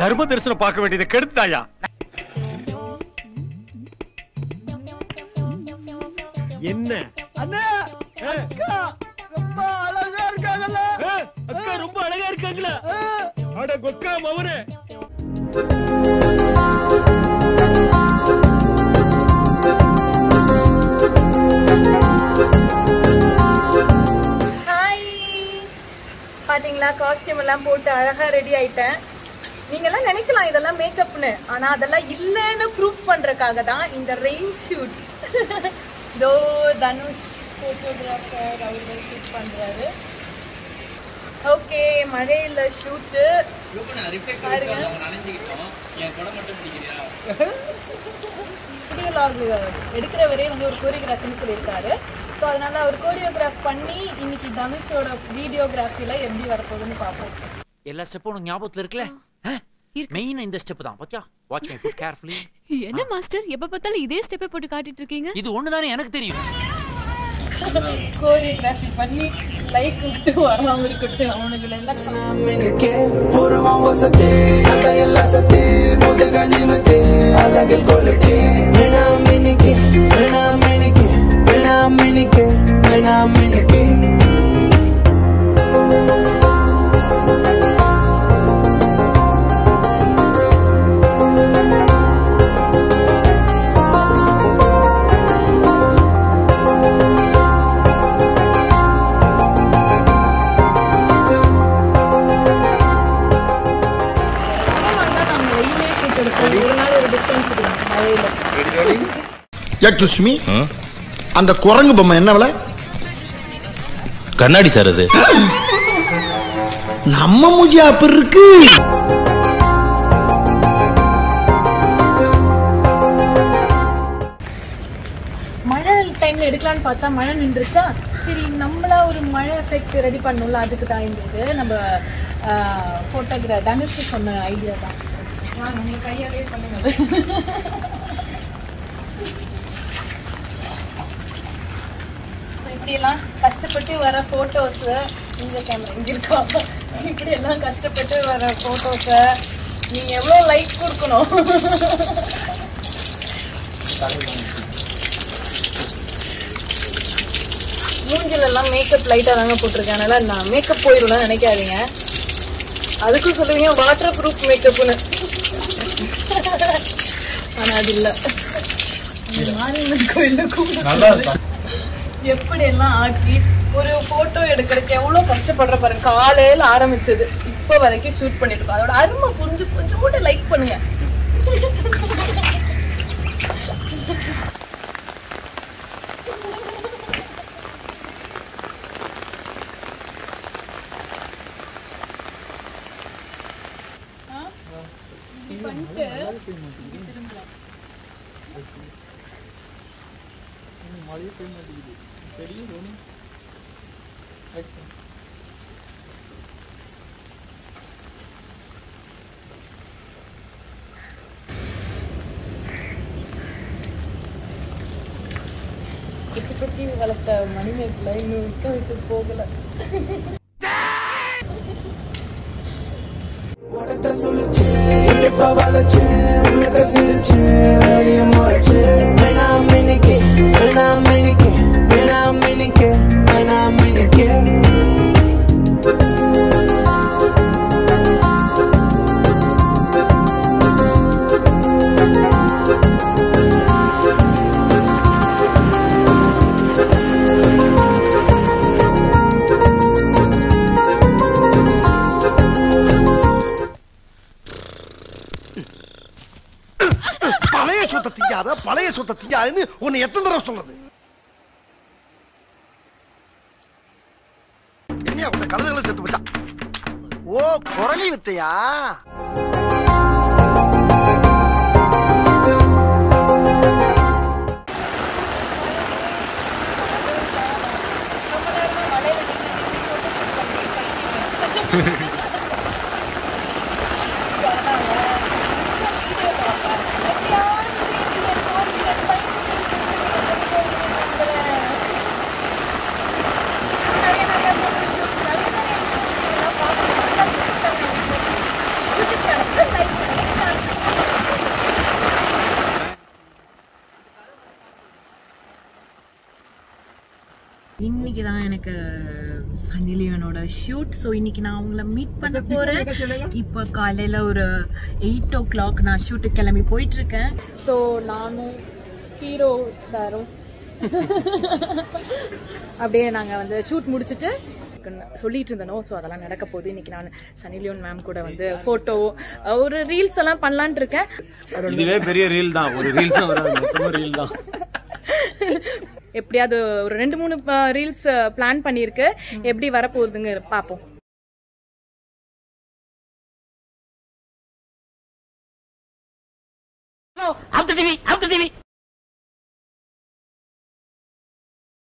தர்ம தரிசனம் பார்க்க வேண்டியதை கெடுத்தாயா என்ன அண்ணா அக்கா ரொம்ப அழகா இருக்காங்கல்ல அக்கா ரொம்ப அழகா இருக்காங்களா அட கொக்கா மவனே ஹாய் பாத்தீங்களா காஸ்டியூம் எல்லாம் போட்டு அழகா ரெடி ஆயிட்டேன் நீங்க எல்லாம் நினைக்கலாம் இதெல்லாம் மேக்கப்னு ஆனா அதெல்லாம் இல்லைன்னு ப்ரூஃப் பண்றதுக்காக தான் இந்த ரெயின் ஷூட் தோ தனுஷ் போட்டோகிராஃபர் அவர் ஷூட் பண்றாரு ஓகே மழையில ஷூட்டு பாருங்க வீடியோ லாக் எடுக்கிறவரே வந்து ஒரு கோரியோகிராஃபின்னு சொல்லியிருக்காரு ஸோ அதனால அவர் கோரியோகிராஃப் பண்ணி இன்னைக்கு தனுஷோட வீடியோகிராஃபில எப்படி வரப்போகுதுன்னு பார்ப்போம் எல்லா ஸ்டெப்பும் உனக்கு ஞாபகத்துல இருக்குல்ல மெயின் இந்த ஸ்டெப் தான் பாத்தியா வாட்ச் மை ஃபுட் கேர்ஃபுல்லி என்ன மாஸ்டர் எப்ப பார்த்தாலும் இதே ஸ்டெப்பை போட்டு காட்டிட்டு இருக்கீங்க இது ஒண்ணுதானே எனக்கு தெரியும் கோரியோகிராஃபி பண்ணி லைக் விட்டு வராம இருக்கட்டும் அவனுக்கு எல்லாம் மினுக்கே புருவம் வசத்தே அதையெல்லாம் சத்தே முதுக நிமித்தே அழகில் கொளுத்தே வேணா மினுக்கே வேணா மினுக்கே வேணா மினுக்கே வேணா மினுக்கே நாங்க வெயிலே ஷூட் எடுப்போம் ஒரு நாள் ஒரு டிஃபரன்ஸ் இருக்கு மழையில எக்ஸ்கூஸ் மீ அந்த குரங்கு பொம்மை என்ன விலை கண்ணாடி சார் அது நம்ம மூஜி அப்படி இருக்கு மழை டைம்ல எடுக்கலாம்னு பார்த்தா மழை நின்றுச்சா சரி நம்மளா ஒரு மழை எஃபெக்ட் ரெடி பண்ணணும்ல அதுக்கு தான் இருந்தது நம்ம போட்டோகிரா தனுஷ் சொன்ன ஐடியா தான் வாங்க உங்க கையாலே பண்ணுங்க அது. So, இப்படியெல்லாம் கஷ்டப்பட்டு வர போட்டோஸ் இந்த கேமரா இங்க இருக்கா இப்படி எல்லாம் கஷ்டப்பட்டு வர போட்டோஸ நீங்க எவ்வளவு லைக் கொடுக்கணும் மூஞ்சில எல்லாம் மேக்கப் லைட்டா தாங்க போட்டிருக்கேன் அதனால நான் மேக்கப் போயிடும்னு நினைக்காதீங்க அதுக்கும் சொல்லுவீங்க வாட்டர் ப்ரூஃப் மேக்கப்னு ஆனா அது இல்ல இந்த மாரியம்மன் கோயில்ல கூப்பிட்டு எப்படி எல்லாம் ஆக்கி ஒரு போட்டோ எடுக்கிறதுக்கு எவ்வளவு கஷ்டப்படுற பாருங்க காலையில ஆரம்பிச்சது இப்ப வரைக்கும் ஷூட் பண்ணிட்டு இருக்கோம் அதோட அருமை கொஞ்சம் கொஞ்சம் கூட லைக் பண்ணுங்க இப்படி பண்ணிட்டு குத்தி குத்தி வளர்த்த மணிமேக்கல இன்னும் விற்க விட்டு போகல உடட்ட சொல்லுச்சு இடுப்ப வளைச்சு உள்ளக சிரிச்சு வெளிய முறைச்சு வேணா மினுக்கே வேணா மினுக்கே வேணா மினுக்கே வேணா மினுக்கே பழைய சொத்தை திங்காத பழைய சொத்தை திங்காதுன்னு உன்னை எத்தனை தடவை சொல்றது என்ன உன்னை கழுதுகளை செத்து போச்சா ஓ குரலி வித்தையா Like இன்னைக்கு தான் எனக்கு சன்னி லியோனோட ஷூட் ஸோ இன்னைக்கு நான் அவங்கள மீட் பண்ண போறேன் இப்போ காலையில ஒரு எயிட் ஓ கிளாக் நான் ஷூட்டுக்கு கிளம்பி போயிட்டு இருக்கேன் ஸோ நானும் ஹீரோ சாரும் அப்படியே நாங்கள் வந்து ஷூட் முடிச்சுட்டு சொல்லிட்டு இருந்தனோ ஸோ அதெல்லாம் நடக்க போகுது இன்னைக்கு நான் சன்னி லியோன் மேம் கூட வந்து ஃபோட்டோ ஒரு ரீல்ஸ் எல்லாம் பண்ணலான்ட்டு இருக்கேன் இதுவே பெரிய ரீல் தான் ஒரு ரீல்ஸ் வராது மொத்தமா ரீல் தான் எப்படியாவது ஒரு ரெண்டு மூணு ரீல்ஸ் பிளான் பண்ணியிருக்கு எப்படி வரப்போகுதுங்க பார்ப்போம் Hello, out the TV, out the TV.